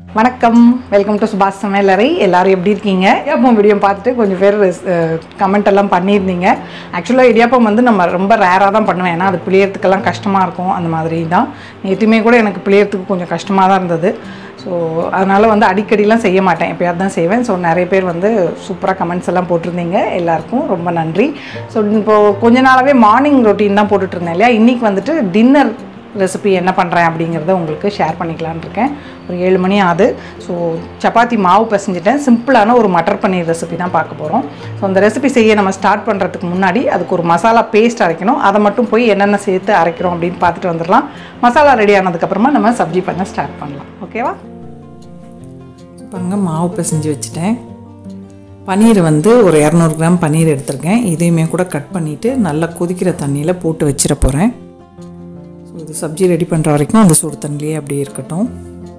வணக்கம் welcome to சுபாஷ் சமையலறை எல்லாரும் எப்படி இருக்கீங்க இடியாப்பம் வீடியோ பார்த்துட்டு கொஞ்சம் பேர் கமெண்ட் எல்லாம் பண்ணியிருந்தீங்க ஆக்சுவலாக இடியாப்பம் வந்து நம்ம ரொம்ப ரேராக தான் பண்ணுவேன் ஏன்னா அது பிழியறதுக்கெல்லாம் கஷ்டமாக இருக்கும் அந்த மாதிரி தான் நேற்றுமே கூட எனக்கு பிழியறதுக்கு கொஞ்சம் கஷ்டமாக தான் இருந்தது ஸோ அதனால் வந்து அடிக்கடிலாம் செய்ய மாட்டேன் எப்பயாவது தான் செய்வேன் ஸோ நிறைய பேர் வந்து சூப்பராக கமெண்ட்ஸ் எல்லாம் போட்டிருந்தீங்க எல்லாருக்கும் ரொம்ப நன்றி ஸோ இப்போது கொஞ்ச நாளாகவே மார்னிங் ரொட்டீன் தான் போட்டுட்டு இருந்தேன் இல்லையா இன்றைக்கி வந்துட்டு டின்னர் ரெசிபி என்ன பண்ணுறேன் அப்படிங்கிறத உங்களுக்கு ஷேர் பண்ணிக்கலான்னு இருக்கேன் ஒரு ஏழு மணி ஆகுது ஸோ சப்பாத்தி மாவு பிசைஞ்சிட்டேன் சிம்பிளான ஒரு மட்டர் பன்னீர் ரெசிபி தான் பார்க்க போகிறோம் ஸோ அந்த ரெசிபி செய்ய நம்ம ஸ்டார்ட் பண்ணுறதுக்கு முன்னாடி அதுக்கு ஒரு மசாலா பேஸ்ட் அரைக்கணும் அதை மட்டும் போய் என்னென்ன சேர்த்து அரைக்கிறோம் அப்படின்னு பார்த்துட்டு வந்துடலாம் மசாலா ரெடி ஆனதுக்கப்புறமா நம்ம சப்ஜி பண்ண ஸ்டார்ட் பண்ணலாம் ஓகேவா பாருங்க மாவு பிசைஞ்சு வச்சுட்டேன் பன்னீர் வந்து ஒரு இரநூறு கிராம் பன்னீர் எடுத்திருக்கேன் இதையுமே கூட கட் பண்ணிவிட்டு நல்லா கொதிக்கிற தண்ணியில் போட்டு வச்சிட போகிறேன் ஸோ இது சப்ஜி ரெடி பண்ணுற வரைக்கும் அந்த சுடு தண்ணிலே அப்படியே இருக்கட்டும்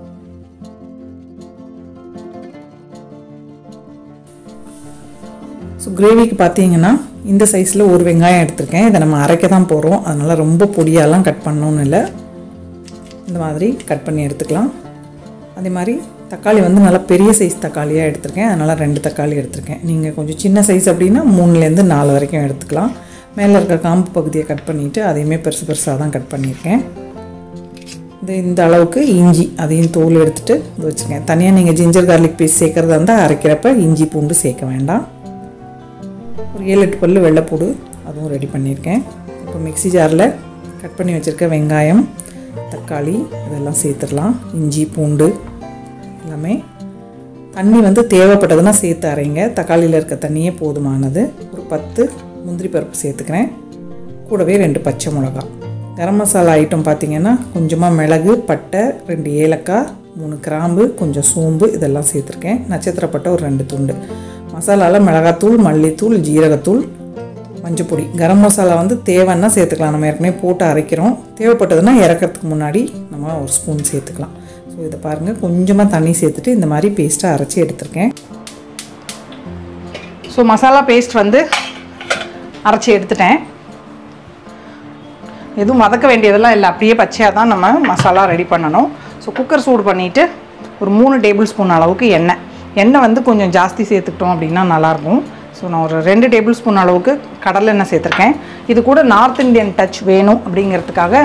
ஸோ கிரேவிக்கு பார்த்தீங்கன்னா இந்த சைஸில் ஒரு வெங்காயம் எடுத்திருக்கேன் இதை நம்ம அரைக்க தான் போகிறோம் அதனால் ரொம்ப பொடியாலாம் கட் பண்ணணும்னு இல்லை இந்த மாதிரி கட் பண்ணி எடுத்துக்கலாம் அதே மாதிரி தக்காளி வந்து நல்லா பெரிய சைஸ் தக்காளியாக எடுத்திருக்கேன் அதனால் ரெண்டு தக்காளி எடுத்திருக்கேன் நீங்கள் கொஞ்சம் சின்ன சைஸ் அப்படின்னா மூணுலேருந்து நாலு வரைக்கும் எடுத்துக்கலாம் மேலே இருக்க காம்பு பகுதியை கட் பண்ணிவிட்டு அதையுமே பெருசு பெருசாக தான் கட் பண்ணியிருக்கேன் இது இந்த அளவுக்கு இஞ்சி அதையும் தோல் எடுத்துகிட்டு இது வச்சுருக்கேன் தனியாக நீங்கள் ஜிஞ்சர் கார்லிக் பீஸ் சேர்க்குறதா இருந்தால் அரைக்கிறப்ப இஞ்சி பூண்டு சேர்க்க வேண்டாம் ஒரு ஏழு எட்டு பல்லு வெள்ளைப்பூடு அதுவும் ரெடி பண்ணியிருக்கேன் இப்போ மிக்ஸி ஜாரில் கட் பண்ணி வச்சுருக்க வெங்காயம் தக்காளி இதெல்லாம் சேர்த்துடலாம் இஞ்சி பூண்டு எல்லாமே தண்ணி வந்து தேவைப்பட்டதுன்னா சேர்த்து அரைங்க தக்காளியில் இருக்க தண்ணியே போதுமானது ஒரு பத்து முந்திரி பருப்பு சேர்த்துக்கிறேன் கூடவே ரெண்டு பச்சை மிளகா கரம் மசாலா ஐட்டம் பார்த்திங்கன்னா கொஞ்சமாக மிளகு பட்டை ரெண்டு ஏலக்காய் மூணு கிராம்பு கொஞ்சம் சோம்பு இதெல்லாம் சேர்த்துருக்கேன் நட்சத்திரப்பட்டை ஒரு ரெண்டு துண்டு மசாலாவில் மிளகாத்தூள் மல்லித்தூள் ஜீரகத்தூள் மஞ்சப்பொடி கரம் மசாலா வந்து தேவைன்னா சேர்த்துக்கலாம் நம்ம ஏற்கனவே போட்டு அரைக்கிறோம் தேவைப்பட்டதுன்னா இறக்கிறதுக்கு முன்னாடி நம்ம ஒரு ஸ்பூன் சேர்த்துக்கலாம் ஸோ இதை பாருங்கள் கொஞ்சமாக தண்ணி சேர்த்துட்டு இந்த மாதிரி பேஸ்ட்டாக அரைச்சி எடுத்திருக்கேன் ஸோ மசாலா பேஸ்ட் வந்து அரைச்சி எடுத்துட்டேன் எதுவும் வதக்க வேண்டியதெல்லாம் இல்லை அப்படியே பச்சையாக தான் நம்ம மசாலா ரெடி பண்ணணும் ஸோ குக்கர் சூடு பண்ணிவிட்டு ஒரு மூணு டேபிள் ஸ்பூன் அளவுக்கு எண்ணெய் எண்ணெய் வந்து கொஞ்சம் ஜாஸ்தி சேர்த்துக்கிட்டோம் அப்படின்னா நல்லாயிருக்கும் ஸோ நான் ஒரு ரெண்டு டேபிள் ஸ்பூன் அளவுக்கு கடலை எண்ணெய் சேர்த்துருக்கேன் இது கூட நார்த் இந்தியன் டச் வேணும் அப்படிங்கிறதுக்காக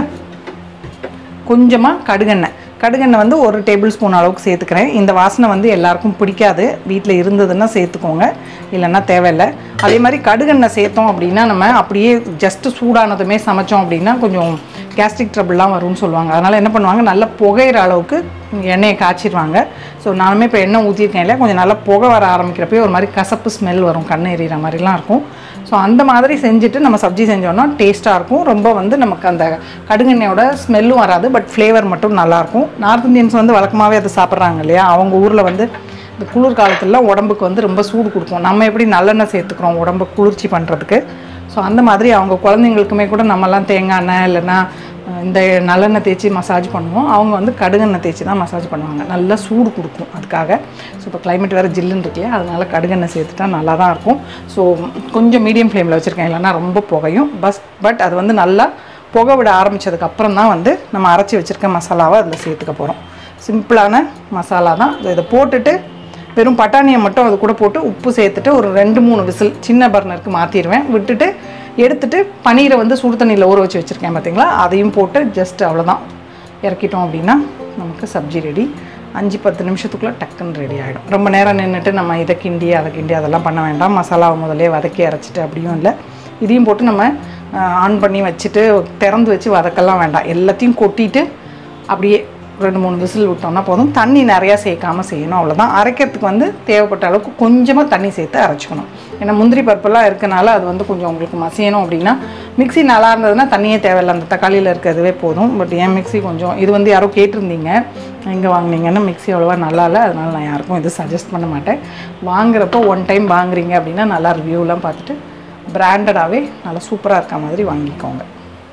கொஞ்சமாக கடுகெண்ணெய் கடுகெண்ணெய் வந்து ஒரு டேபிள் ஸ்பூன் அளவுக்கு சேர்த்துக்கிறேன் இந்த வாசனை வந்து எல்லாருக்கும் பிடிக்காது வீட்டில் இருந்ததுன்னா சேர்த்துக்கோங்க இல்லைன்னா தேவையில்லை அதே மாதிரி கடுகெண்ணெய் சேர்த்தோம் அப்படின்னா நம்ம அப்படியே ஜஸ்ட்டு சூடானதுமே சமைச்சோம் அப்படின்னா கொஞ்சம் கேஸ்ட்ரிக் ட்ரபிள்லாம் வரும்னு சொல்லுவாங்க அதனால் என்ன பண்ணுவாங்க நல்லா புகையிற அளவுக்கு எண்ணெயை காய்ச்சிடுவாங்க ஸோ நானுமே இப்போ எண்ணெய் ஊற்றிருக்கேன் இல்லையா கொஞ்சம் நல்லா புகை வர ஆரம்பிக்கிறப்பே ஒரு மாதிரி கசப்பு ஸ்மெல் வரும் கண் எறிகிற மாதிரிலாம் இருக்கும் ஸோ அந்த மாதிரி செஞ்சுட்டு நம்ம சப்ஜி செஞ்சோன்னா டேஸ்ட்டாக இருக்கும் ரொம்ப வந்து நமக்கு அந்த கடுகெண்ணெயோட ஸ்மெல்லும் வராது பட் ஃப்ளேவர் மட்டும் நல்லாயிருக்கும் நார்த் இந்தியன்ஸ் வந்து வழக்கமாகவே அதை சாப்பிட்றாங்க இல்லையா அவங்க ஊரில் வந்து இந்த குளிர் காலத்துலலாம் உடம்புக்கு வந்து ரொம்ப சூடு கொடுக்கும் நம்ம எப்படி நல்லெண்ணெய் சேர்த்துக்கிறோம் உடம்பு குளிர்ச்சி பண்ணுறதுக்கு ஸோ அந்த மாதிரி அவங்க குழந்தைங்களுக்குமே கூட நம்மலாம் தேங்காய் எண்ணெய் இல்லைன்னா இந்த நல்லெண்ணெய் தேய்ச்சி மசாஜ் பண்ணுவோம் அவங்க வந்து கடுகெண்ணெய் தேய்ச்சி தான் மசாஜ் பண்ணுவாங்க நல்லா சூடு கொடுக்கும் அதுக்காக ஸோ இப்போ கிளைமேட் வேறு ஜில்லுன்னு இருக்கே அதனால் கடுகெண்ணெய் சேர்த்துட்டா நல்லா தான் இருக்கும் ஸோ கொஞ்சம் மீடியம் ஃப்ளேமில் வச்சுருக்கேன் இல்லைன்னா ரொம்ப புகையும் பஸ் பட் அது வந்து நல்லா புகை விட ஆரம்பித்ததுக்கு அப்புறம் தான் வந்து நம்ம அரைச்சி வச்சுருக்க மசாலாவை அதில் சேர்த்துக்க போகிறோம் சிம்பிளான மசாலா தான் இதை போட்டுட்டு வெறும் பட்டாணியை மட்டும் அது கூட போட்டு உப்பு சேர்த்துட்டு ஒரு ரெண்டு மூணு விசில் சின்ன பர்னருக்கு மாற்றிடுவேன் விட்டுட்டு எடுத்துட்டு பன்னீரை வந்து சுடு தண்ணியில் ஊற வச்சு வச்சுருக்கேன் பார்த்தீங்களா அதையும் போட்டு ஜஸ்ட் அவ்வளோதான் இறக்கிட்டோம் அப்படின்னா நமக்கு சப்ஜி ரெடி அஞ்சு பத்து நிமிஷத்துக்குள்ளே டக்குன்னு ரெடி ஆகிடும் ரொம்ப நேரம் நின்றுட்டு நம்ம இதை கிண்டி அதை கிண்டி அதெல்லாம் பண்ண வேண்டாம் மசாலாவை முதலே வதக்கி அரைச்சிட்டு அப்படியும் இல்லை இதையும் போட்டு நம்ம ஆன் பண்ணி வச்சுட்டு திறந்து வச்சு வதக்கலாம் வேண்டாம் எல்லாத்தையும் கொட்டிட்டு அப்படியே ரெண்டு மூணு விசில் விட்டோம்னா போதும் தண்ணி நிறையா சேர்க்காமல் செய்யணும் அவ்வளோதான் அரைக்கிறதுக்கு வந்து தேவைப்பட்ட அளவுக்கு கொஞ்சமாக தண்ணி சேர்த்து அரைச்சிக்கணும் ஏன்னா முந்திரி பருப்பெல்லாம் இருக்கனால அது வந்து கொஞ்சம் உங்களுக்கு மசியணும் அப்படின்னா மிக்ஸி நல்லா இருந்ததுன்னா தண்ணியே தேவையில்லை அந்த தக்காளியில் இருக்கிறதுவே போதும் பட் என் மிக்ஸி கொஞ்சம் இது வந்து யாரோ கேட்டிருந்தீங்க எங்கே வாங்குனீங்கன்னா மிக்ஸி அவ்வளோவா நல்லா இல்லை அதனால் நான் யாருக்கும் இது சஜஸ்ட் பண்ண மாட்டேன் வாங்குறப்போ ஒன் டைம் வாங்குறீங்க அப்படின்னா நல்லா ரிவ்யூலாம் பார்த்துட்டு பிராண்டடாகவே நல்லா சூப்பராக இருக்க மாதிரி வாங்கிக்கோங்க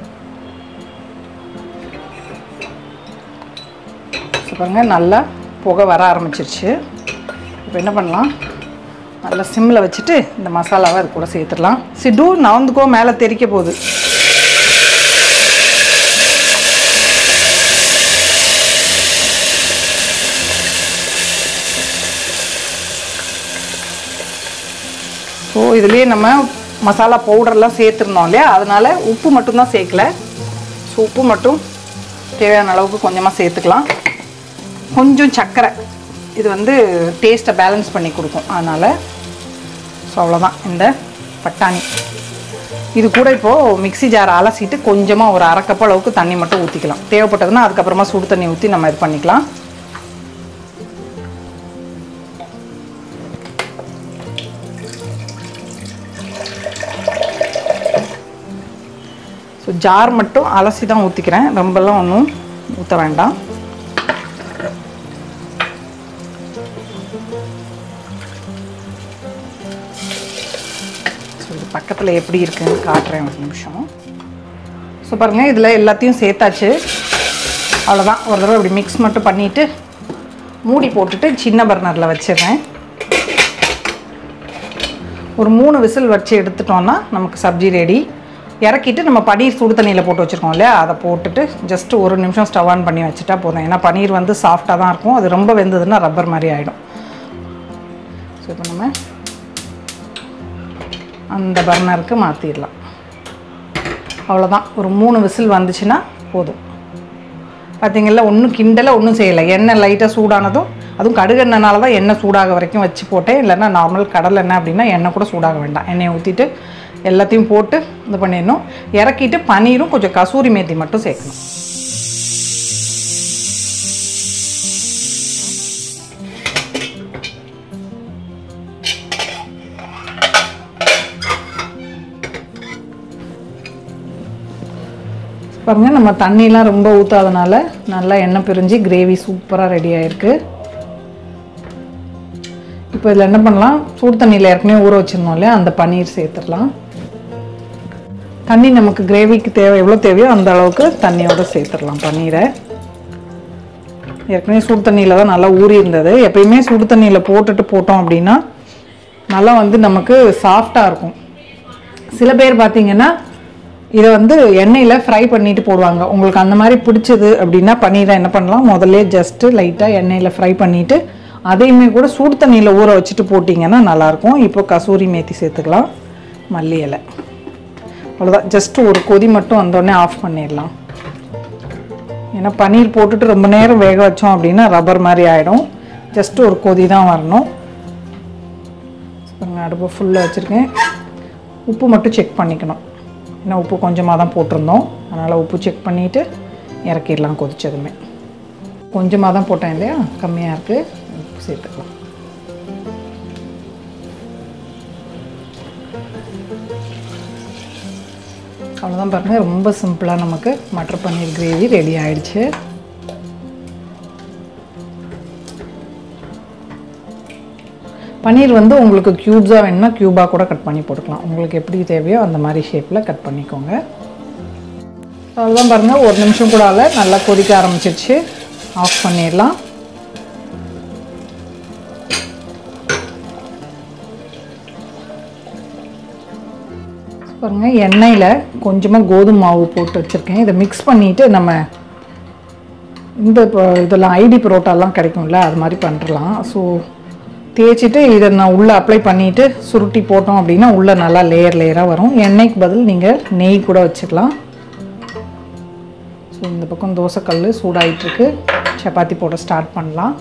ஸோ பாருங்கள் நல்லா புகை வர ஆரம்பிச்சிருச்சு இப்போ என்ன பண்ணலாம் நல்லா சிம்மில் வச்சுட்டு இந்த மசாலாவை அது கூட சேர்த்துடலாம் சிடு நவந்துக்கோ மேலே தெறிக்க போகுது ஸோ இதுலேயே நம்ம மசாலா பவுடர்லாம் சேர்த்துருந்தோம் இல்லையா அதனால் உப்பு மட்டும்தான் சேர்க்கல ஸோ உப்பு மட்டும் தேவையான அளவுக்கு கொஞ்சமாக சேர்த்துக்கலாம் கொஞ்சம் சர்க்கரை இது வந்து டேஸ்ட்டை பேலன்ஸ் பண்ணி கொடுக்கும் அதனால் ஸோ அவ்வளோதான் இந்த பட்டாணி இது கூட இப்போது மிக்ஸி ஜார் அலசிட்டு கொஞ்சமாக ஒரு அரை கப் அளவுக்கு தண்ணி மட்டும் ஊற்றிக்கலாம் தேவைப்பட்டதுன்னா அதுக்கப்புறமா சுடு தண்ணி ஊற்றி நம்ம இது பண்ணிக்கலாம் ஸோ ஜார் மட்டும் அலசி தான் ஊற்றிக்கிறேன் ரொம்பலாம் ஒன்றும் ஊற்ற வேண்டாம் ஸோ இது பக்கத்தில் எப்படி இருக்குன்னு காட்டுறேன் ஒரு நிமிஷம் ஸோ பாருங்கள் இதில் எல்லாத்தையும் சேர்த்தாச்சு அவ்வளோதான் ஒரு தடவை இப்படி மிக்ஸ் மட்டும் பண்ணிவிட்டு மூடி போட்டுட்டு சின்ன பர்னரில் வச்சிடுறேன் ஒரு மூணு விசில் வச்சு எடுத்துட்டோம்னா நமக்கு சப்ஜி ரெடி இறக்கிட்டு நம்ம பன்னீர் சுடு தண்ணியில் போட்டு வச்சுருக்கோம் இல்லையா அதை போட்டுட்டு ஜஸ்ட் ஒரு நிமிஷம் ஸ்டவ் ஆன் பண்ணி வச்சுட்டா போதும் ஏன்னா பன்னீர் வந்து சாஃப்டாக தான் இருக்கும் அது ரொம்ப வெந்ததுன்னா ரப்பர் மாதிரி ஆகிடும் ஸோ இப்போ நம்ம அந்த பர்னருக்கு மாற்றிடலாம் அவ்வளோதான் ஒரு மூணு விசில் வந்துச்சுன்னா போதும் பார்த்தீங்களா ஒன்றும் கிண்டலை ஒன்றும் செய்யலை எண்ணெய் லைட்டாக சூடானதும் அதுவும் கடுகெண்ணனால தான் எண்ணெய் சூடாக வரைக்கும் வச்சு போட்டேன் இல்லைன்னா நார்மல் கடல் எண்ணெய் அப்படின்னா எண்ணெய் கூட சூடாக வேண்டாம் எண்ணெயை ஊற்றிட்டு எல்லாத்தையும் போட்டு இது பண்ணிடணும் இறக்கிட்டு பன்னீரும் கொஞ்சம் கசூரி மேத்தி மட்டும் சேர்க்கணும் பாருங்கள் நம்ம தண்ணிலாம் ரொம்ப ஊற்றாதனால நல்லா எண்ணெய் பிரிஞ்சு கிரேவி சூப்பராக ரெடி ஆயிருக்கு இப்போ இதில் என்ன பண்ணலாம் சூடு தண்ணியில் ஏற்கனவே ஊற வச்சிருந்தோம் இல்லையா அந்த பன்னீர் சேர்த்துடலாம் தண்ணி நமக்கு கிரேவிக்கு தேவை எவ்வளோ தேவையோ அந்த அளவுக்கு தண்ணியோடு சேர்த்துடலாம் பன்னீரை ஏற்கனவே சுடு தண்ணியில் தான் நல்லா ஊறி இருந்தது எப்பயுமே சுடு தண்ணியில் போட்டுட்டு போட்டோம் அப்படின்னா நல்லா வந்து நமக்கு சாஃப்டாக இருக்கும் சில பேர் பார்த்தீங்கன்னா இதை வந்து எண்ணெயில் ஃப்ரை பண்ணிட்டு போடுவாங்க உங்களுக்கு அந்த மாதிரி பிடிச்சது அப்படின்னா பன்னீரை என்ன பண்ணலாம் முதல்ல ஜஸ்ட்டு லைட்டாக எண்ணெயில் ஃப்ரை பண்ணிவிட்டு அதையுமே கூட சூடு தண்ணியில் ஊற வச்சுட்டு போட்டிங்கன்னா நல்லாயிருக்கும் இப்போ கசூரி மேத்தி சேர்த்துக்கலாம் மல்லி இலை அவ்வளோதான் ஜஸ்ட்டு ஒரு கொதி மட்டும் வந்தோடனே ஆஃப் பண்ணிடலாம் ஏன்னா பன்னீர் போட்டுட்டு ரொம்ப நேரம் வேக வச்சோம் அப்படின்னா ரப்பர் மாதிரி ஆகிடும் ஜஸ்ட்டு ஒரு கொதி தான் வரணும் பாருங்க அடுப்பு ஃபுல்லாக வச்சுருக்கேன் உப்பு மட்டும் செக் பண்ணிக்கணும் ஏன்னா உப்பு கொஞ்சமாக தான் போட்டிருந்தோம் அதனால் உப்பு செக் பண்ணிவிட்டு இறக்கிடலாம் கொதிச்சதுமே கொஞ்சமாக தான் போட்டேன் இல்லையா கம்மியாக இருக்குது உப்பு சேர்த்துக்கலாம் அவ்வளோதான் பாருங்கள் ரொம்ப சிம்பிளாக நமக்கு மட்டர் பன்னீர் கிரேவி ரெடி ஆயிடுச்சு பன்னீர் வந்து உங்களுக்கு க்யூப்ஸாக வேணும்னா க்யூபாக கூட கட் பண்ணி போட்டுக்கலாம் உங்களுக்கு எப்படி தேவையோ அந்த மாதிரி ஷேப்பில் கட் பண்ணிக்கோங்க அவ்வளோதான் பாருங்கள் ஒரு நிமிஷம் கூட ஆகல நல்லா கொதிக்க ஆரம்பிச்சிருச்சு ஆஃப் பண்ணிடலாம் பாருங்கள் எண்ணெயில் கொஞ்சமாக கோதுமை மாவு போட்டு வச்சுருக்கேன் இதை மிக்ஸ் பண்ணிவிட்டு நம்ம இந்த இப்போ இதெல்லாம் ஐடி புரோட்டாலாம் கிடைக்கும்ல அது மாதிரி பண்ணுறலாம் ஸோ தேய்ச்சிட்டு இதை நான் உள்ளே அப்ளை பண்ணிவிட்டு சுருட்டி போட்டோம் அப்படின்னா உள்ளே நல்லா லேயர் லேயராக வரும் எண்ணெய்க்கு பதில் நீங்கள் நெய் கூட வச்சுக்கலாம் ஸோ இந்த பக்கம் தோசைக்கல் சூடாயிட்டிருக்கு சப்பாத்தி போட ஸ்டார்ட் பண்ணலாம்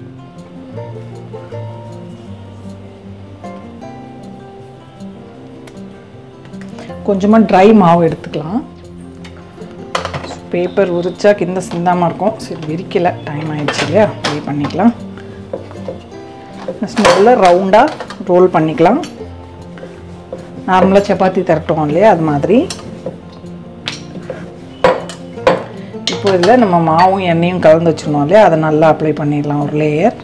கொஞ்சமாக ட்ரை மாவு எடுத்துக்கலாம் பேப்பர் உரிச்சா கிந்த சிந்தாமல் இருக்கும் சரி விரிக்கலை டைம் ஆயிடுச்சு இல்லையா ரெடி பண்ணிக்கலாம் முதல்ல ரவுண்டாக ரோல் பண்ணிக்கலாம் நார்மலாக சப்பாத்தி திரட்டுவோம் இல்லையா அது மாதிரி இப்போ இதில் நம்ம மாவும் எண்ணெயும் கலந்து வச்சுருந்தோம் இல்லையா அதை நல்லா அப்ளை பண்ணிடலாம் ஒரு லேயர்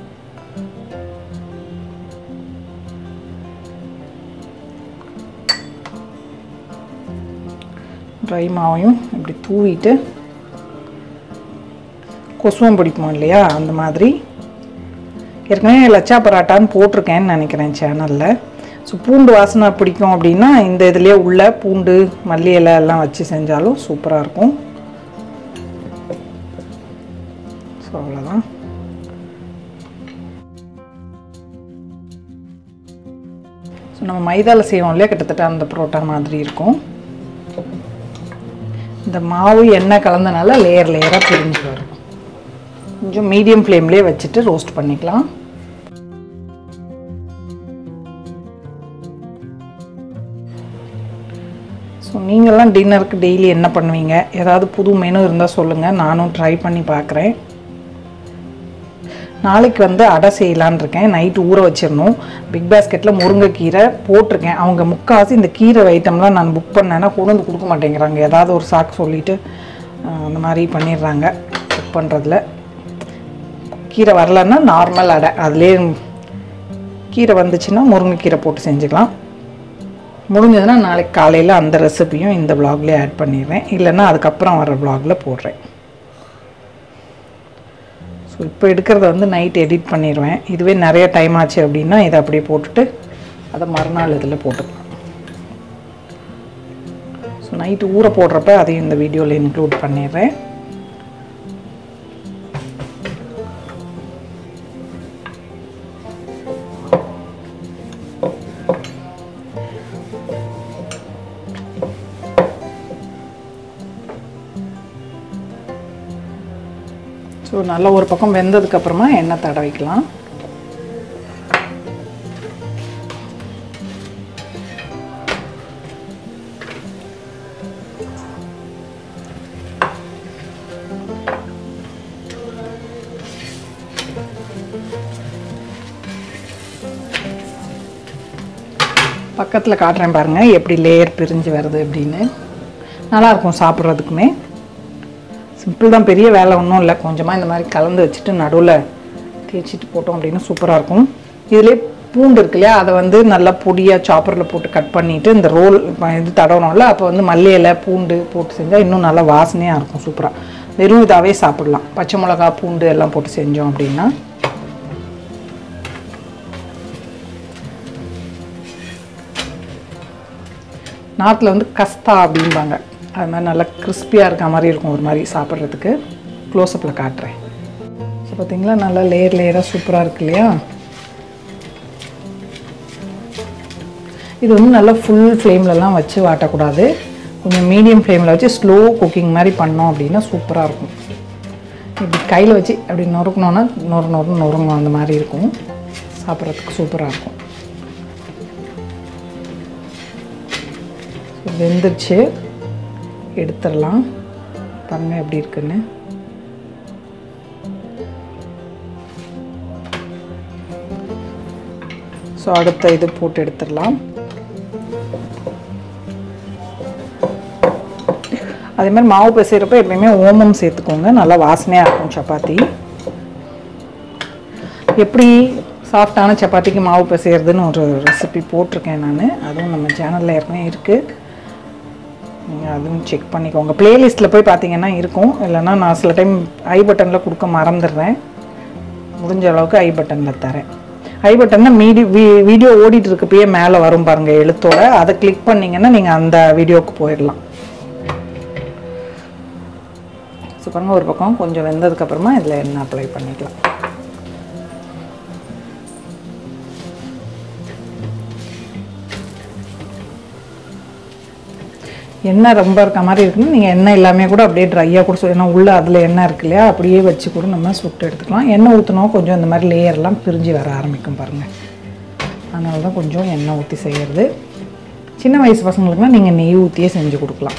ட்ரை மாவையும் இப்படி தூவிட்டு கொசுவம் பிடிப்போம் இல்லையா அந்த மாதிரி ஏற்கனவே லச்சா பராட்டான்னு போட்டிருக்கேன்னு நினைக்கிறேன் சேனலில் ஸோ பூண்டு வாசனை பிடிக்கும் அப்படின்னா இந்த இதுலேயே உள்ள பூண்டு மல்லி இலை எல்லாம் வச்சு செஞ்சாலும் சூப்பராக இருக்கும் ஸோ அவ்வளோதான் ஸோ நம்ம மைதாவில் செய்வோம் இல்லையா கிட்டத்தட்ட அந்த புரோட்டா மாதிரி இருக்கும் இந்த மாவு எண்ணெய் கலந்தனால லேயர் லேயராக பிரிஞ்சு வரும் கொஞ்சம் மீடியம் ஃப்ளேம்லேயே வச்சுட்டு ரோஸ்ட் பண்ணிக்கலாம் ஸோ நீங்கள்லாம் டின்னருக்கு டெய்லி என்ன பண்ணுவீங்க ஏதாவது புது மெனு இருந்தால் சொல்லுங்கள் நானும் ட்ரை பண்ணி பார்க்குறேன் நாளைக்கு வந்து அடை செய்யலான்னு இருக்கேன் நைட்டு ஊற வச்சிடணும் பிக் பாஸ்கெட்டில் முருங்கைக்கீரை போட்டிருக்கேன் அவங்க முக்கால்வாசி இந்த கீரை ஐட்டம்லாம் நான் புக் பண்ணேன்னா கொண்டு வந்து கொடுக்க மாட்டேங்கிறாங்க ஏதாவது ஒரு சாக்கு சொல்லிவிட்டு அந்த மாதிரி பண்ணிடுறாங்க புக் பண்ணுறதுல கீரை வரலன்னா நார்மல் அடை அதுலேயே கீரை வந்துச்சுன்னா முருங்கைக்கீரை போட்டு செஞ்சுக்கலாம் முடிஞ்சதுன்னா நாளைக்கு காலையில் அந்த ரெசிபியும் இந்த vlogலயே ஆட் பண்ணிடுறேன் இல்லைன்னா அதுக்கப்புறம் வர vlogல போடுறேன் ஸோ இப்போ எடுக்கிறத வந்து நைட் எடிட் பண்ணிடுவேன் இதுவே நிறைய டைம் ஆச்சு அப்படின்னா இதை அப்படியே போட்டுட்டு அதை மறுநாள் இதில் போட்டுக்கலாம் ஸோ நைட்டு ஊற போடுறப்ப அதையும் இந்த வீடியோவில் இன்க்ளூட் பண்ணிடுறேன் ஸோ நல்லா ஒரு பக்கம் வெந்ததுக்கப்புறமா எண்ணெய் தடவிக்கலாம் பக்கத்தில் காட்டுறேன் பாருங்கள் எப்படி லேயர் பிரிஞ்சு வருது அப்படின்னு நல்லாயிருக்கும் சாப்பிட்றதுக்குமே சிம்பிள் தான் பெரிய வேலை ஒன்றும் இல்லை கொஞ்சமாக இந்த மாதிரி கலந்து வச்சுட்டு நடுவில் தேய்ச்சிட்டு போட்டோம் அப்படின்னா சூப்பராக இருக்கும் இதிலே பூண்டு இருக்கு இல்லையா அதை வந்து நல்லா பொடியாக சாப்பரில் போட்டு கட் பண்ணிவிட்டு இந்த ரோல் இது தடவணும்ல அப்போ வந்து மல்லி இலை பூண்டு போட்டு செஞ்சால் இன்னும் நல்லா வாசனையாக இருக்கும் சூப்பராக வெறும் இதாகவே சாப்பிடலாம் பச்சை மிளகா பூண்டு எல்லாம் போட்டு செஞ்சோம் அப்படின்னா நாட்டில் வந்து கஸ்தா அப்படிம்பாங்க அது மாதிரி நல்லா கிறிஸ்பியாக இருக்க மாதிரி இருக்கும் ஒரு மாதிரி சாப்பிட்றதுக்கு க்ளோஸ்அப்பில் காட்டுறேன் ஸோ பார்த்தீங்களா நல்லா லேயர் லேயராக சூப்பராக இருக்கு இல்லையா இது வந்து நல்லா ஃபுல் ஃப்ளேம்லலாம் வச்சு வாட்டக்கூடாது கொஞ்சம் மீடியம் ஃப்ளேமில் வச்சு ஸ்லோ குக்கிங் மாதிரி பண்ணோம் அப்படின்னா சூப்பராக இருக்கும் இப்படி கையில் வச்சு அப்படி நொறுக்கணுன்னா நொறு நொறு நொறுங்கணும் அந்த மாதிரி இருக்கும் சாப்பிட்றதுக்கு சூப்பராக இருக்கும் வெந்துருச்சு எடுத்துடலாம் பாருங்க எப்படி இருக்குன்னு ஸோ அடுத்த இது போட்டு எடுத்துடலாம் அதே மாதிரி மாவு பிசைகிறப்ப எப்பயுமே ஓமம் சேர்த்துக்கோங்க நல்லா வாசனையாக இருக்கும் சப்பாத்தி எப்படி சாஃப்டான சப்பாத்திக்கு மாவு பிசைகிறதுன்னு ஒரு ரெசிபி போட்டிருக்கேன் நான் அதுவும் நம்ம சேனலில் ஏற்கனவே இருக்குது நீங்கள் அதுவும் செக் பண்ணிக்கோங்க ப்ளேலிஸ்ட்டில் போய் பார்த்தீங்கன்னா இருக்கும் இல்லைன்னா நான் சில டைம் ஐ பட்டனில் கொடுக்க மறந்துடுறேன் முடிஞ்ச அளவுக்கு ஐ பட்டனில் தரேன் ஐ பட்டனில் மீடி வீ வீடியோ ஓடிட்டு இருக்கப்பயே மேலே வரும் பாருங்கள் எழுத்தோட அதை கிளிக் பண்ணிங்கன்னா நீங்கள் அந்த வீடியோவுக்கு போயிடலாம் ஸோ பாருங்கள் ஒரு பக்கம் கொஞ்சம் வெந்ததுக்கப்புறமா இதில் எண்ணெய் அப்ளை பண்ணிக்கலாம் எண்ணெய் ரொம்ப இருக்க மாதிரி இருக்குன்னு நீங்கள் எண்ணெய் எல்லாமே கூட அப்படியே ட்ரையாக கூட சொல்லி ஏன்னா உள்ளே அதில் எண்ணெய் இருக்கு இல்லையா அப்படியே வச்சு கூட நம்ம சுட்டு எடுத்துக்கலாம் எண்ணெய் ஊற்றினோம் கொஞ்சம் இந்த மாதிரி லேயர்லாம் பிரிஞ்சு வர ஆரம்பிக்கும் பாருங்கள் அதனால தான் கொஞ்சம் எண்ணெய் ஊற்றி செய்கிறது சின்ன வயசு பசங்களுக்குலாம் நீங்கள் நெய் ஊற்றியே செஞ்சு கொடுக்கலாம்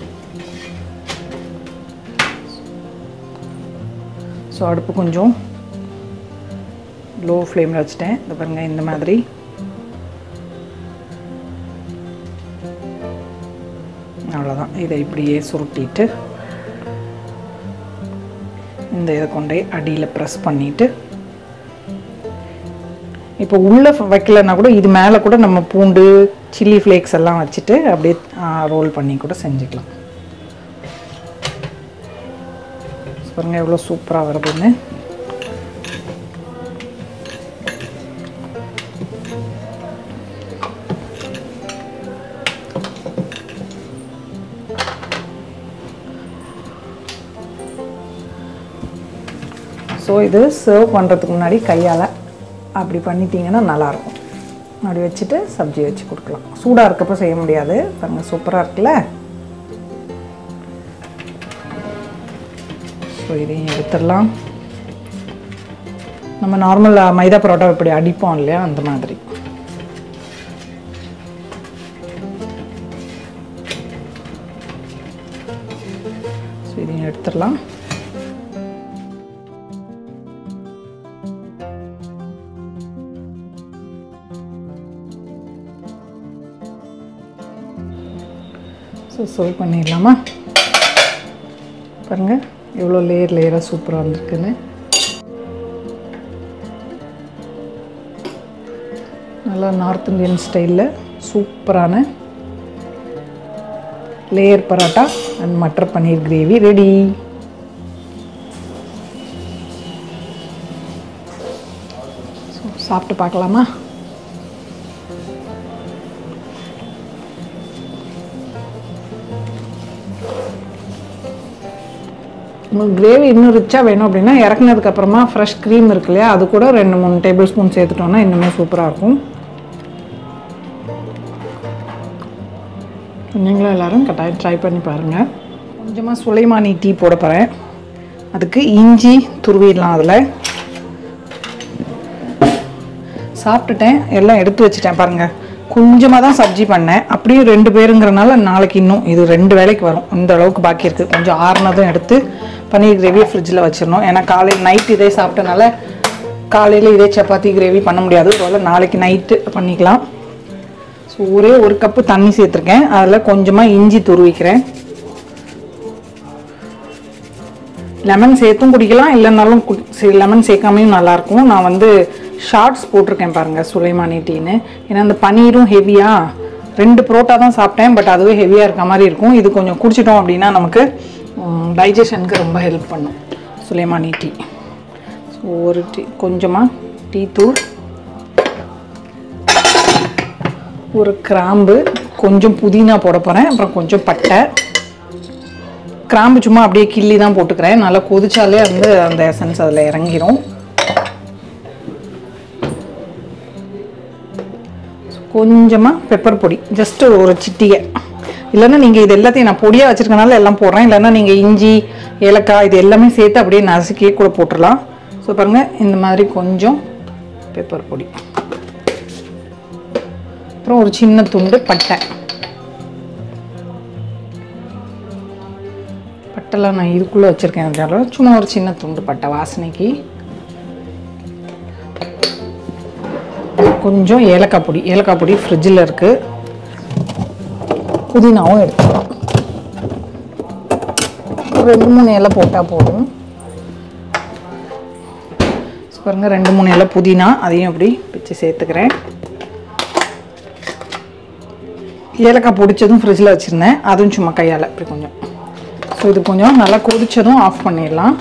ஸோ அடுப்பு கொஞ்சம் லோ ஃப்ளேமில் வச்சுட்டேன் இந்த பாருங்கள் இந்த மாதிரி அவ்வளோதான் இதை இப்படியே சுருட்டிட்டு இந்த இதை கொண்டே அடியில் ப்ரெஸ் பண்ணிவிட்டு இப்போ உள்ளே வைக்கலன்னா கூட இது மேலே கூட நம்ம பூண்டு சில்லி ஃப்ளேக்ஸ் எல்லாம் வச்சுட்டு அப்படியே ரோல் பண்ணி கூட செஞ்சுக்கலாம் பாருங்க எவ்வளோ சூப்பராக வருதுன்னு ஸோ இது சர்வ் பண்ணுறதுக்கு முன்னாடி கையால் அப்படி பண்ணிட்டீங்கன்னா நல்லாயிருக்கும் அப்படி வச்சுட்டு சப்ஜி வச்சு கொடுக்கலாம் சூடாக இருக்கப்போ செய்ய முடியாது பாருங்க சூப்பராக இருக்குல்ல ஸோ இதையும் எடுத்துடலாம் நம்ம நார்மல் மைதா பரோட்டா இப்படி அடிப்போம் இல்லையா அந்த மாதிரி ஸோ இதையும் எடுத்துடலாம் ஸோ சர்வ் பண்ணிடலாமா பாருங்கள் எவ்வளோ லேயர் லேயராக சூப்பராக வந்திருக்குன்னு நல்லா நார்த் இந்தியன் ஸ்டைலில் சூப்பரான layer parotta and matar paneer gravy ready so சாப்பிட்டு பார்க்கலாமா உங்களுக்கு கிரேவி இன்னும் ரிச்சாக வேணும் அப்படின்னா இறக்குனதுக்கு அப்புறமா ஃப்ரெஷ் க்ரீம் இருக்கு இல்லையா அது கூட ரெண்டு மூணு டேபிள் ஸ்பூன் சேர்த்துட்டோம்னா இன்னுமே சூப்பராக இருக்கும் நீங்களும் எல்லாரும் கட்டாயம் ட்ரை பண்ணி பாருங்கள் கொஞ்சமாக சுலைமானி டீ போட போகிறேன் அதுக்கு இஞ்சி துருவிடலாம் அதில் சாப்பிட்டுட்டேன் எல்லாம் எடுத்து வச்சுட்டேன் பாருங்கள் கொஞ்சமாக தான் சப்ஜி பண்ணேன் அப்படியும் ரெண்டு பேருங்கிறனால நாளைக்கு இன்னும் இது ரெண்டு வேலைக்கு வரும் இந்த அளவுக்கு பாக்கி இருக்குது கொஞ்சம் ஆறுனதும் எடுத்து பன்னீர் கிரேவியை ஃப்ரிட்ஜில் வச்சிடணும் ஏன்னா காலையில் நைட் இதே சாப்பிட்டனால காலையில் இதே சப்பாத்தி கிரேவி பண்ண முடியாது அதனால் நாளைக்கு நைட்டு பண்ணிக்கலாம் ஸோ ஒரே ஒரு கப்பு தண்ணி சேர்த்துருக்கேன் அதில் கொஞ்சமாக இஞ்சி துருவிக்கிறேன் லெமன் சேர்த்தும் குடிக்கலாம் இல்லைனாலும் லெமன் சேர்க்காமையும் நல்லாயிருக்கும் நான் வந்து ஷார்ட்ஸ் போட்டிருக்கேன் பாருங்கள் சுலைமானி டீன்னு ஏன்னா அந்த பனீரும் ஹெவியாக ரெண்டு புரோட்டா தான் சாப்பிட்டேன் பட் அதுவே ஹெவியாக இருக்க மாதிரி இருக்கும் இது கொஞ்சம் குடிச்சிட்டோம் அப்படின்னா நமக்கு டைஜஷனுக்கு ரொம்ப ஹெல்ப் பண்ணும் சுலைமானி டீ ஸோ ஒரு டீ கொஞ்சமாக டீ தூள் ஒரு கிராம்பு கொஞ்சம் புதினா போட போகிறேன் அப்புறம் கொஞ்சம் பட்டை கிராம்பு சும்மா அப்படியே கிள்ளி தான் போட்டுக்கிறேன் நல்லா கொதிச்சாலே வந்து அந்த எசன்ஸ் அதில் இறங்கிரும் கொஞ்சமாக பெப்பர் பொடி ஜஸ்ட் ஒரு சிட்டிகை இல்லைன்னா நீங்கள் இது எல்லாத்தையும் நான் பொடியாக வச்சுருக்கனால எல்லாம் போடுறேன் இல்லைன்னா நீங்கள் இஞ்சி ஏலக்காய் இது எல்லாமே சேர்த்து அப்படியே நசுக்கி கூட போட்டுடலாம் ஸோ பாருங்கள் இந்த மாதிரி கொஞ்சம் பெப்பர் பொடி அப்புறம் ஒரு சின்ன துண்டு பட்டை பட்டெல்லாம் நான் இதுக்குள்ளே வச்சுருக்கேன் அப்படின்னால சும்மா ஒரு சின்ன துண்டு பட்டை வாசனைக்கு கொஞ்சம் ஏலக்காய் பொடி ஏலக்காய் பொடி ஃப்ரிட்ஜில் இருக்குது புதினாவும் எடுத்துக்கலாம் ஒரு ரெண்டு மூணு இலை போட்டால் போதும் So, பாருங்க ரெண்டு மூணு இலை புதினா அதையும் அப்படி பிச்சு சேர்த்துக்கிறேன் ஏலக்காய் பொடிச்சதும் ஃப்ரிட்ஜில் வச்சுருந்தேன் அதுவும் சும்மா கையால் இப்படி கொஞ்சம் ஸோ இது கொஞ்சம் நல்லா கொதிச்சதும் ஆஃப் பண்ணிடலாம்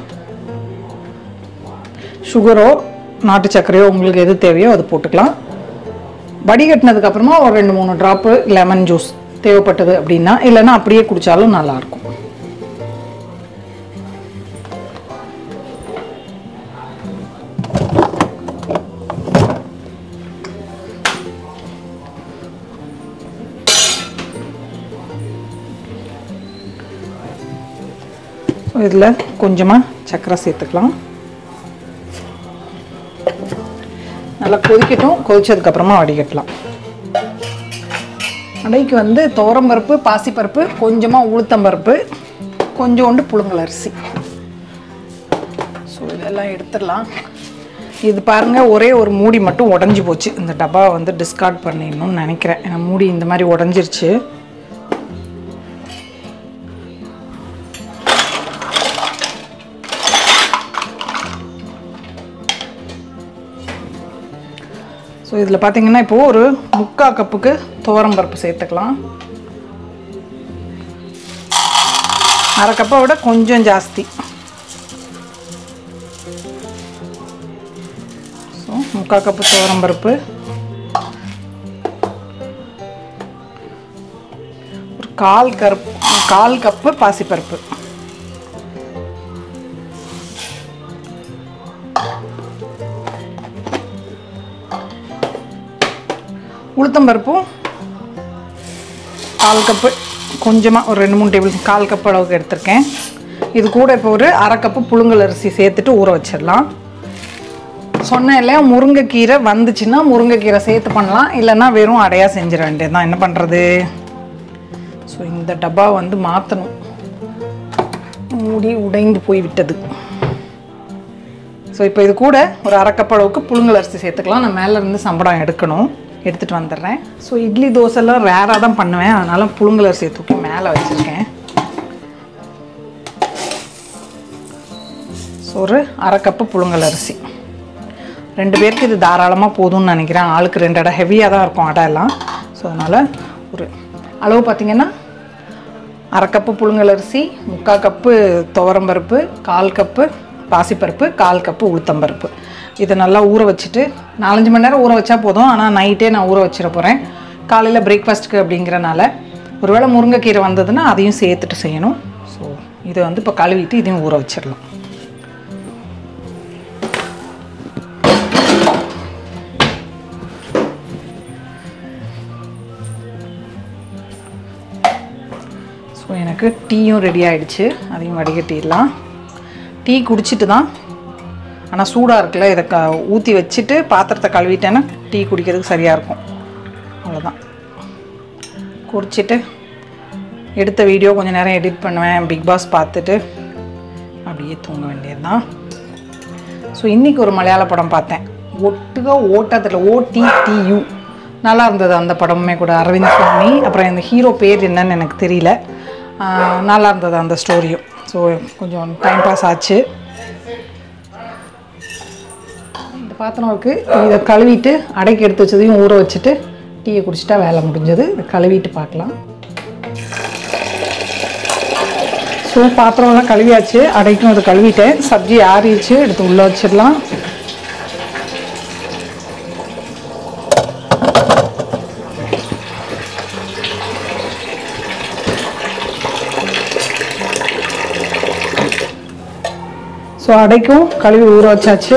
சுகரோ நாட்டு சர்க்கரையோ உங்களுக்கு எது தேவையோ அது போட்டுக்கலாம் வடிகட்டினதுக்கு அப்புறமா ஒரு ரெண்டு மூணு ட்ராப்பு லெமன் ஜூஸ் தேவைப்பட்டது அப்படின்னா இல்லைன்னா அப்படியே குடித்தாலும் நல்லாயிருக்கும் இதில் கொஞ்சமாக சர்க்கரை சேர்த்துக்கலாம் நல்லா கொதிக்கட்டும் கொதிச்சதுக்கப்புறமா வடிகட்டலாம் அடைக்கு வந்து துவரம்பருப்பு பாசிப்பருப்பு கொஞ்சமாக உளுத்தம்பருப்பு கொஞ்சோண்டு புழுங்கல் அரிசி ஸோ இதெல்லாம் எடுத்துடலாம் இது பாருங்கள் ஒரே ஒரு மூடி மட்டும் உடஞ்சி போச்சு இந்த டப்பா வந்து டிஸ்கார்ட் பண்ணிடணும்னு நினைக்கிறேன் ஏன்னா மூடி இந்த மாதிரி உடஞ்சிருச்சு ஸோ இதில் பார்த்தீங்கன்னா இப்போது ஒரு முக்கால் கப்புக்கு துவரம் பருப்பு சேர்த்துக்கலாம் அரை கப்பை விட கொஞ்சம் ஜாஸ்தி ஸோ முக்கால் கப்பு துவரம் பருப்பு ஒரு கால் கருப்பு கால் கப்பு பாசிப்பருப்பு உளுத்தம்பருப்பும் கால் கப்பு கொஞ்சமாக ஒரு ரெண்டு மூணு டேபிள் கால் கப் அளவுக்கு எடுத்திருக்கேன் இது கூட இப்போ ஒரு அரை கப்பு புழுங்கல் அரிசி சேர்த்துட்டு ஊற வச்சிடலாம் சொன்னேன் இல்லையா முருங்கைக்கீரை வந்துச்சுன்னா முருங்கைக்கீரை சேர்த்து பண்ணலாம் இல்லைன்னா வெறும் அடையாக செஞ்சிட வேண்டியது தான் என்ன பண்ணுறது ஸோ இந்த டப்பா வந்து மாற்றணும் மூடி உடைந்து போய் விட்டது ஸோ இப்போ இது கூட ஒரு அரை கப் அளவுக்கு புழுங்கல் அரிசி சேர்த்துக்கலாம் நான் மேலே இருந்து சம்பளம் எடுக்கணும் எடுத்துகிட்டு வந்துடுறேன் ஸோ இட்லி தோசைலாம் ரேராக தான் பண்ணுவேன் அதனால் புழுங்கல் அரிசியை தூக்கி மேலே வச்சுருக்கேன் ஸோ ஒரு அரை கப்பு புழுங்கல் அரிசி ரெண்டு பேருக்கு இது தாராளமாக போதும்னு நினைக்கிறேன் ஆளுக்கு ரெண்டு அடை ஹெவியாக தான் இருக்கும் அடை எல்லாம் ஸோ அதனால் ஒரு அளவு பார்த்திங்கன்னா அரை கப்பு புழுங்கல் அரிசி முக்கால் கப்பு துவரம்பருப்பு கால் கப்பு பாசிப்பருப்பு கால் கப்பு உளுத்தம்பருப்பு இதை நல்லா ஊற வச்சுட்டு நாலஞ்சு மணி நேரம் ஊற வச்சா போதும் ஆனால் நைட்டே நான் ஊற வச்சிட போகிறேன் காலையில் பிரேக்ஃபாஸ்ட்டுக்கு அப்படிங்கிறனால ஒருவேளை முருங்கைக்கீரை வந்ததுன்னா அதையும் சேர்த்துட்டு செய்யணும் ஸோ இதை வந்து இப்போ கழுவிட்டு இதையும் ஊற வச்சிடலாம் ஸோ எனக்கு டீயும் ரெடி ஆயிடுச்சு அதையும் வடிகட்டிடலாம் டீ குடிச்சிட்டு தான் ஆனால் சூடாக இருக்குல்ல இதை க ஊற்றி வச்சுட்டு பாத்திரத்தை கழுவிட்டேன்னா டீ குடிக்கிறதுக்கு சரியாக இருக்கும் அவ்வளோதான் குடிச்சிட்டு எடுத்த வீடியோ கொஞ்சம் நேரம் எடிட் பண்ணுவேன் பிக் பாஸ் பார்த்துட்டு அப்படியே தூங்க வேண்டியது தான் ஸோ இன்றைக்கி ஒரு மலையாள படம் பார்த்தேன் ஒட்டுக ஓட்டத்தில் ஓடிடியு நல்லா இருந்தது அந்த படமுமே கூட அரவிந்த் சுவாமி அப்புறம் இந்த ஹீரோ பேர் என்னன்னு எனக்கு தெரியல ஆஹ் நல்லா இருந்தது அந்த ஸ்டோரியும் ஸோ கொஞ்சம் டைம் பாஸ் ஆச்சு இந்த பாத்திரம் இருக்குது இதை கழுவிட்டு அடைக்கி எடுத்து வச்சதையும் ஊற வச்சுட்டு டீயை குடிச்சிட்டா வேலை முடிஞ்சது இதை கழுவிட்டு பார்க்கலாம் ஸோ பாத்திரம்லாம் கழுவியாச்சு அடைக்கும் அதை கழுவிட்டேன் சப்ஜி ஆறிடுச்சு எடுத்து உள்ளே வச்சிடலாம் ஸோ அடைக்கும் கழுவி ஊற வச்சாச்சு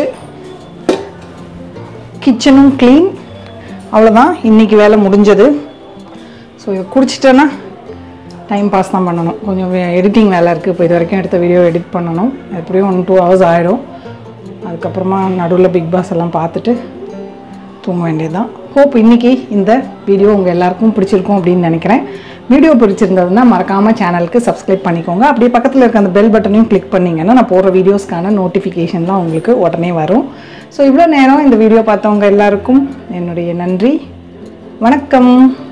கிச்சனும் க்ளீன் அவ்வளோதான் இன்றைக்கி வேலை முடிஞ்சது ஸோ இதை குடிச்சிட்டேன்னா டைம் பாஸ் தான் பண்ணணும் கொஞ்சம் எடிட்டிங் வேலை இருக்குது இப்போ இது வரைக்கும் எடுத்த வீடியோ எடிட் பண்ணணும் எப்படியும் ஒன் டூ ஹவர்ஸ் ஆகிடும் அதுக்கப்புறமா நடுவில் பிக் பாஸ் எல்லாம் பார்த்துட்டு தூங்க வேண்டியது தான் ஹோப் இன்றைக்கி இந்த வீடியோ உங்கள் எல்லாருக்கும் பிடிச்சிருக்கும் அப்படின்னு நினைக்கிறேன் வீடியோ பிடிச்சிருந்ததுன்னா மறக்காமல் சேனலுக்கு சப்ஸ்கிரைப் பண்ணிக்கோங்க அப்படியே பக்கத்தில் இருக்க அந்த பெல் பட்டனையும் கிளிக் பண்ணிங்கன்னா நான் போடுற வீடியோஸ்க்கான நோட்டிஃபிகேஷன்லாம் உங்களுக்கு உடனே வரும் ஸோ இவ்வளோ நேரம் இந்த வீடியோ பார்த்தவங்க எல்லாருக்கும் என்னுடைய நன்றி வணக்கம்